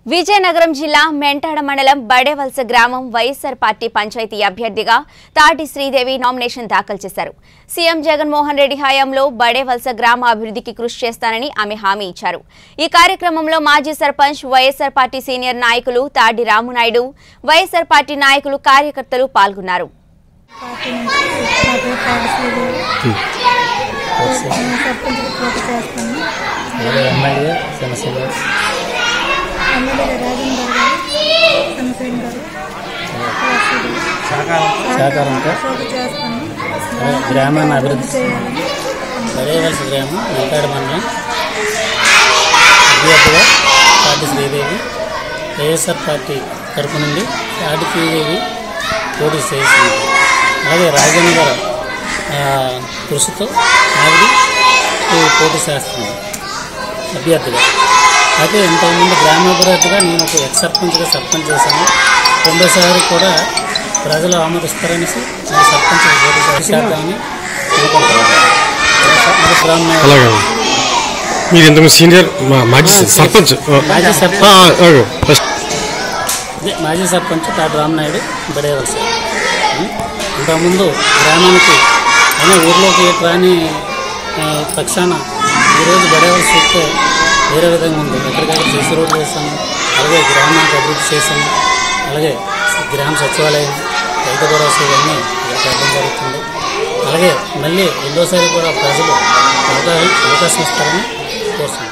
విజయనగరం జిల్లా మెంటాడ మండలం బడేవలస గ్రామం వైఎస్సార్ పార్టీ పంచాయతీ అభ్యర్థిగా తాటి శ్రీదేవి నామినేషన్ దాఖలు చేశారు సీఎం జగన్మోహన్ రెడ్డి హయాంలో బడేవలస గ్రామ అభివృద్ధికి కృషి చేస్తానని ఆమె హామీ ఇచ్చారు ఈ కార్యక్రమంలో మాజీ సర్పంచ్ వైఎస్సార్ పార్టీ సీనియర్ నాయకులు తాడి రామునాయుడు వైఎస్సార్ పార్టీ నాయకులు కార్యకర్తలు పాల్గొన్నారు పార్టీ నుంచి నా పేరు పాటిశ్రీదేవి నేను సర్పంచ్కి పోటీ చేస్తాను ఎమ్మెల్యే సమస్యలు ఎమ్మెల్యే రాజేందర్ గారు చంద్రసేన్ గారు లక్ష్మీదేవి సహకారంతో పోటీ చేస్తాను గ్రామాన్ని అభివృద్ధి చేయాలని బడేవలస గ్రామం వెంకాడ మండలం అభ్యర్థిగా పాటి శ్రీదేవి వైఎస్ఆర్ పార్టీ తరపు నుండి పాటి శ్రీదేవి పోటీ చేసింది అలాగే రాజేంద్ర గారు ఆ, కృషితో ఆవిడ ఈ పోటీ చేస్తుంది అభ్యర్థిగా అయితే ఇంతకుముందు గ్రామాభివృద్ధిగా నేను ఒక ఎక్స్ సర్పంచ్గా సర్పంచ్ చేశాను రెండోసారి కూడా ప్రజలు ఆమోదిస్తారనేసి నేను సర్పంచ్ పోటీ చేద్దామని అనుకుంటున్నాను అది గ్రామ అలాగా మీరు ఇంతకు సీనియర్ మా- మాజీ సర్పంచ్ మాజీ సర్పంచ్. ఆ, ఆ, ఆగు. ఫస్ట్ ఇదే మాజీ సర్పంచ్ తాటి రామనాయుడు బడేవలస ఇంతకుముందు గ్రామానికి అయినా ఊర్లోకి ఏ రాని ఆ, పక్షాన ఈరోజు బడేవలస వస్తే వేరే విధంగా ఉంది ఎక్కడికక్కడ చేసి రోడ్లు చేస్తాము అలాగే గ్రామానికి అభివృద్ధి చేస్తాము అలాగే గ్రామ సచివాలయం రైతు భరోసా ఇవన్నీ ఇక్కడ పెట్టడం జరుగుతుంది అలాగే మళ్ళీ రెండోసారి కూడా ప్రజలు అవకాశం అవకాశం ఇస్తారని కోరుతున్నాను